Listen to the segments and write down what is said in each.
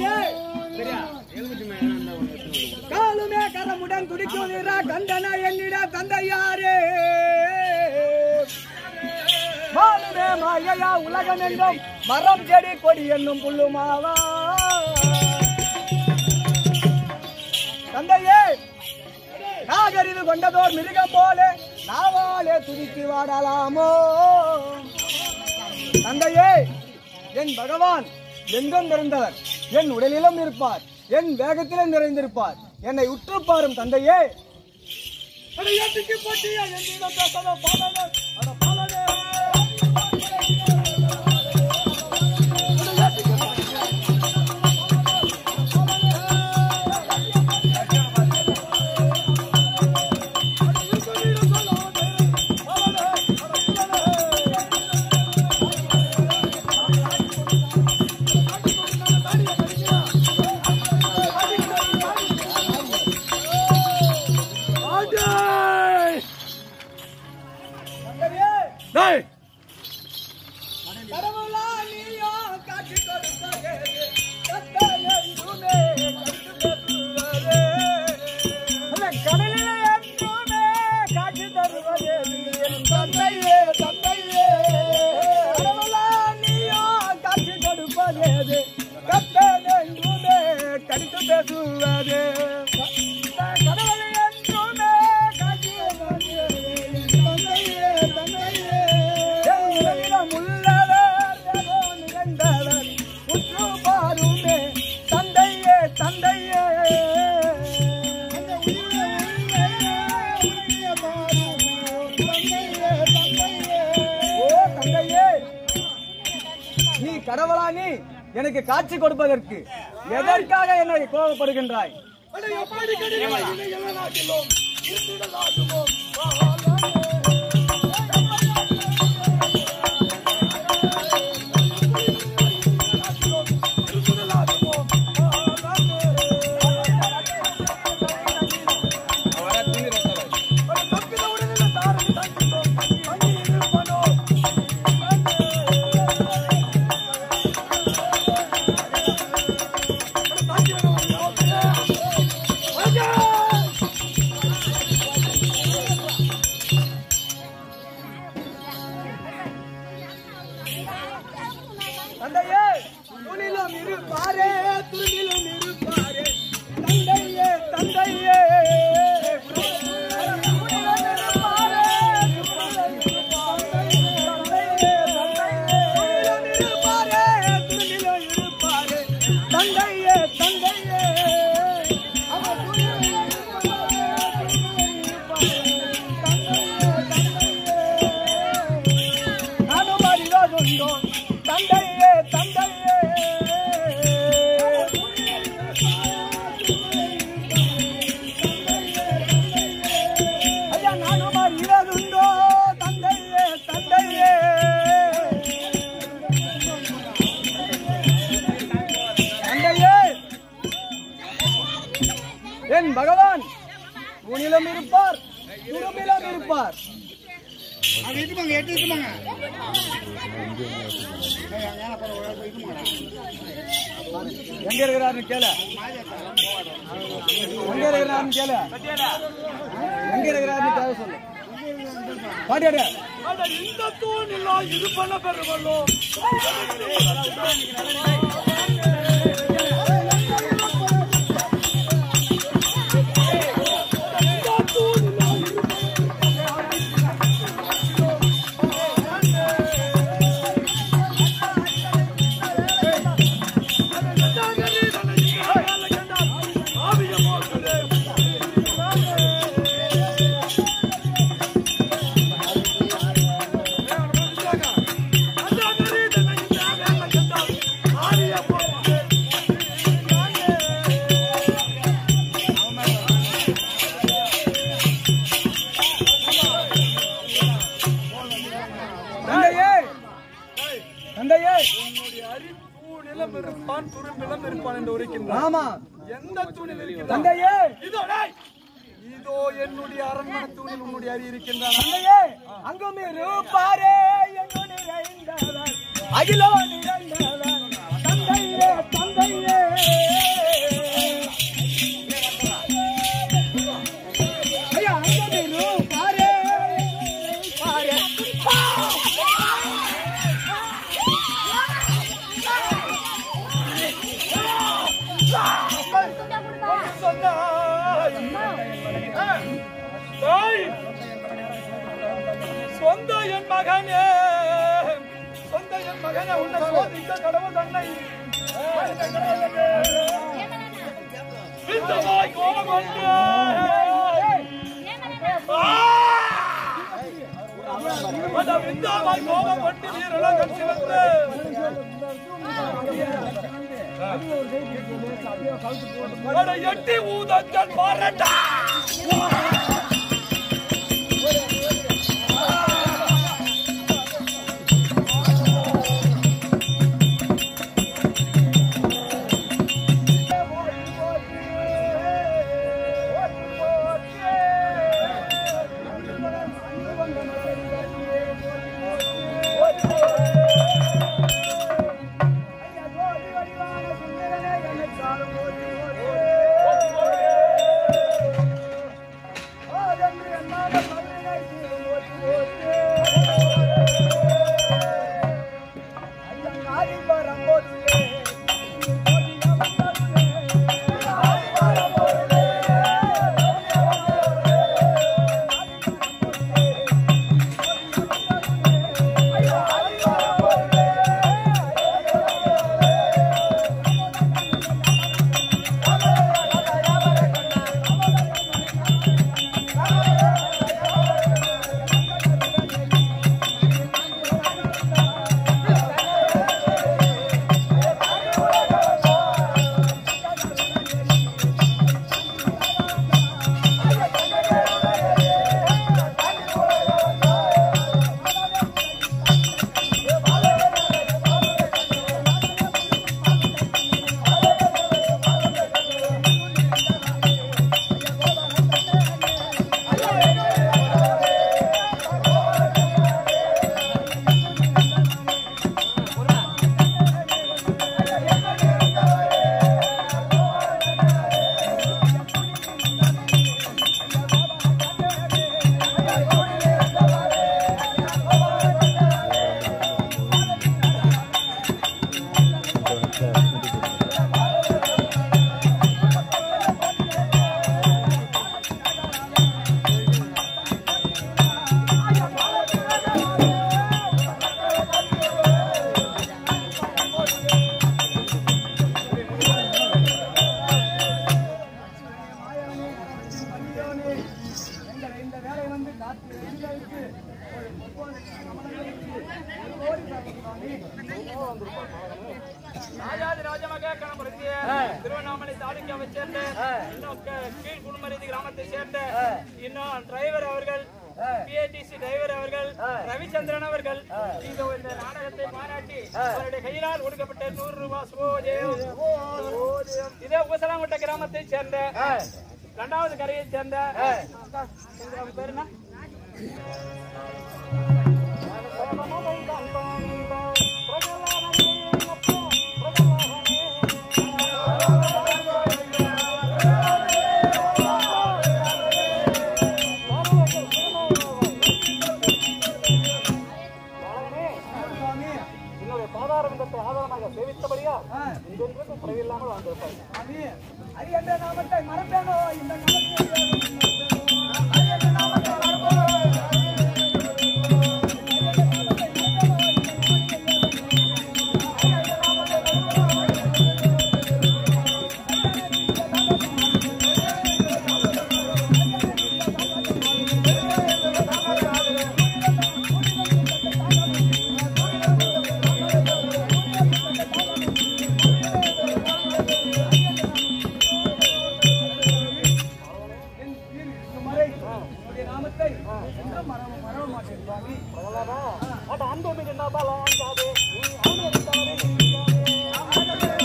தந்தையே காலுமே கரமுடன் துடிக்குதிரா கண்டன என்னிட தந்தையாரே மாலுமே மாயையா உலகம் என்றும் மரம் செடி கொடி என்னும் புல்லுமாவா தந்தையே நாகரிவு கொண்டதோர் மிருகம் போல நாவாலே துடித்து வாடலாமோ தந்தையே என் பகவான் எங்கும் நிறைந்தவர் என் உடலிலும் இருப்பார் என் வேகத்திலும் நிறைந்திருப்பார் என்னை உற்று பாரும் தந்தையே அட ஏட்டுக்கு போட்டியா என்னிடம் பேசாத பாலனே, அட பாலனே. டேய் கடவுளா நீயோ காட்சி கொடுப்பதே, கட்டளையிடுமே கட்டுப்படுவதே. அல்ல, கடலிலே என்றுமே காட்சி தருவதே நீ என் தந்தையே, தந்தையே. கடவுளா நீயோ காட்சி கொடுப்பதே, கட்டளையிடுமே கடித்து பேசுவதே. கடவுளை என்றுமே காட்சி தருவதே, என் தந்தையே, தந்தையே. எங்களிடம் உள்ளவர் ஏதோ நிகழ்ந்தவர் உற்று பாருமே தந்தையே தந்தையே ஓ தந்தையே நீ கடவுளா நீ எனக்கு காட்சி கொடுப்பதற்கு எதற்காக என்னை கோபப்படுகின்றாய் தந்தையே துணிலும் இருப்பாரே துணிலும் இருப்பாரே தந்தையே தந்தையே தந்தையே தந்தையே அவர் துணிலும் இருப்பாரே, துணிலும் இருப்பாரே. நானும் அறிவதுண்டோ தந்தையே தந்தையே ஐயா நானும் அறிவதுண்டோ தந்தையே தந்தையே தந்தையே என் பகவான் உனிலும் இருப்பார் துரும்பிலும் இருப்பார் எங்க இருக்கிறாருன்னு கேளு எங்க இருக்கிறாருன்னு கேளு எங்க இருக்கிறாருன்னு கேளு சொல்லு பாட்டியாடு இந்த தூணிலோ இது பண்ண பெருமல்லோ தந்தையே தந்தையே உன்னுடைய அறிவு நிலம் இருப்பான் துரும்பிலம் இருப்பான் என்று உரைக்கின்றான் ஆமா எந்த தூணில் இருக்கிறான் தந்தையே இதோ டேய், இதோ என்னுடைய அரண்மனை தூணில் உன்னுடைய அறி இருக்கின்றான் தந்தையே அங்கும் இருப்பாரே எங்கு நிறைந்தவர் அகிலோ நிறைந்தவர் தந்தையே தந்தையே சொந்த என் மகனே சொந்த என் மகனே உன்னை சோதித்த கடவுள் தன்னை விந்தமாய் கோபம் கொண்டு அந்த விந்தாமாய் கோபம் கொண்டு வீரலகம் சிவந்து அட எட்டி ஊதங்கள் பாரட்டா இந்த வேலை வந்து காத்து எங்களுக்கு ஒரு முப்பது ஓடி ராஜாதி ராஜமக கணபுரத்திய திருவண்ணாமலை தாலுக்காவை சேர்ந்த இன்னும் க- கீழ் குடும்பரீதி கிராமத்தை சேர்ந்த இன்னும் டிரைவர் அவர்கள் பிஏடிசி டிரைவர் அவர்கள் ரவிச்சந்திரன் அவர்கள் இங்க இந்த நாடகத்தை பாராட்டி அவருடைய கையினால் கொடுக்கப்பட்ட நூறு ரூபாய் சுபோஜயம் இதே உபசலாங்குட்ட கிராமத்தை சேர்ந்த இரண்டாவது கரையை சேர்ந்த அக்கா, அவங்க பேரு என்ன என்னுடைய பாதாரங்கத்தை ஆதாரமாக சேவித்தபடியா இன்றென்றும் குறைவில்லாமல் வாழ்ந்திருப்பார் சாமி, அது என்ற நாமத்தை மறப்பேனோ இந்த நாமத்தை அது என்ற நாமத்தை மறப்பேனோ என் உயிர் இருக்கும் வரை உன்னுடைய நாமத்தை என்றும் மறவ மறவ மாட்டேன் சுவாமி அட அன்பு என்ன பலம் அஞ்சாதே நீ ஆண்டவரின் தவறை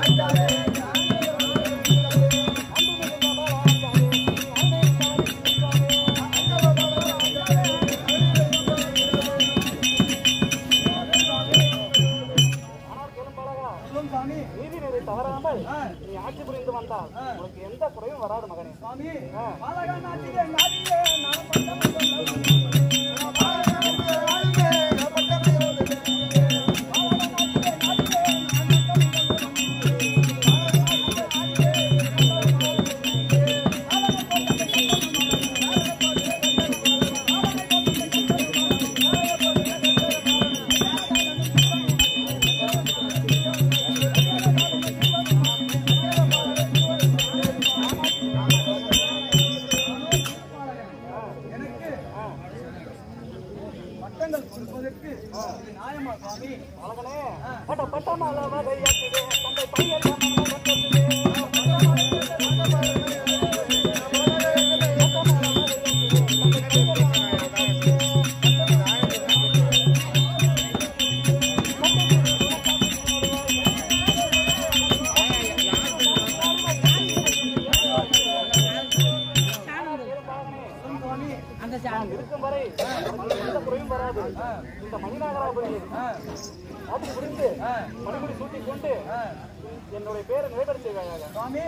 சொல்லும் சாமி நீதி நெறி தவறாமல் ஆ, நீ ஆட்சி புரிந்து வந்தால் உனக்கு எந்த குறையும் வராது மகனே சுவாமி பாலகா நாட்டிலே நாட்டிலே நான் பட்ட இந்த மணிநகராபுரியை ஆட்சி புரிந்து மணிமுடி சூட்டி கொண்டு என்னுடைய பேரை நிறைவேற செய்வாயாக சுவாமி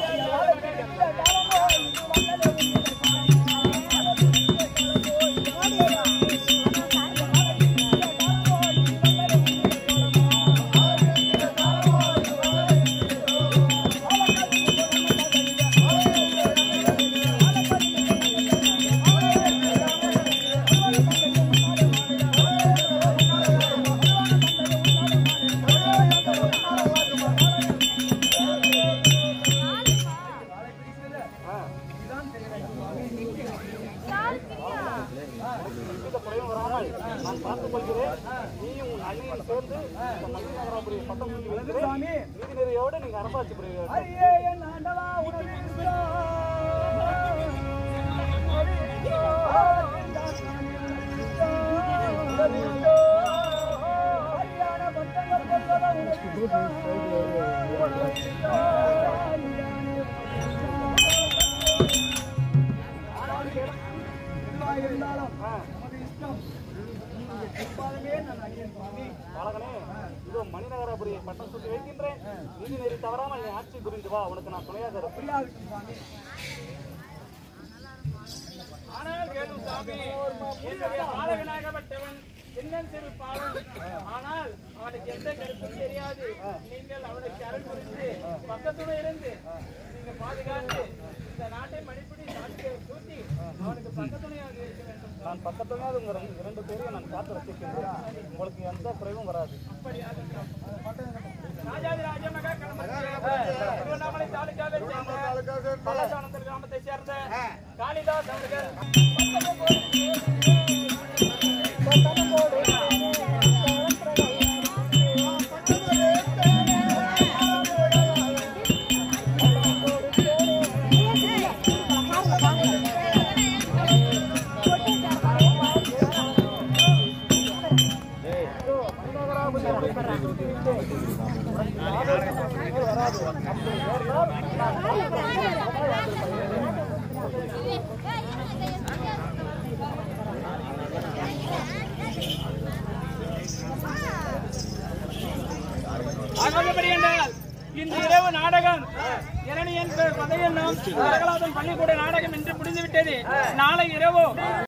எந்த குறையும் வராமல் நான் பார்த்துக் கொள்கிறேன் நீயும் உன் அண்ணியும் சேர்ந்து இந்த மணிநகராபுரியை பட்டம் சூட்டி வைக்கிறேன் சுவாமி நீதி நெறியோடு நீங்க அரசாட்சி புரிவீர்கள் அரியே என் ஆண்டவா உனது இருந்தாலும் நமது இஷ்டம் எப்போதுமே நான் அடியேன் சுவாமி பாலகனே இதோ மணிநகராபுரியை பட்டம் சூட்டி வைக்கின்றேன் நீதி நெறி தவறாமல் நீ ஆட்சி புரிந்து வா உனக்கு நான் துணையாக இருப்பேன் அப்படியா இருக்கும் சுவாமி ஆனால் கேளும் சாமி என்னுடைய பாலகனாகப்பட்டவன் சின்னன் சிறு பாலன் ஆனால் அவனுக்கு எந்த கருத்தும் தெரியாது நீங்கள் அவனுக்கு அருள் புரிந்து பக்கத்துடன் இருந்து நீங்க பாதுகாத்து இந்த நாட்டை மணிப்படி சாட்சியை சூட்டி அவனுக்கு பக்கத்துணையாக இருக்க வேண்டும் நான் பக்கத்துணையாக உங்க ரெண்டு- இரண்டு பேரையும் நான் காத்து ரசிக்கின்றேன் உங்களுக்கு எந்த குறைவும் வராது ராஜாதி ராஜமகா திருவண்ணாமலை தாலுகாவை சேர்ந்த பல்லசானந்தர் கிராமத்தை சேர்ந்த காளிதாஸ் அவர்கள் ஆகப்படி என்றால் இந்த இரவு நாடகம் இரணியன் பதையென்னும் பிரகலாதன் பள்ளிக்கூட நாடகம் என்று முடிந்துவிட்டது நாளை இரவு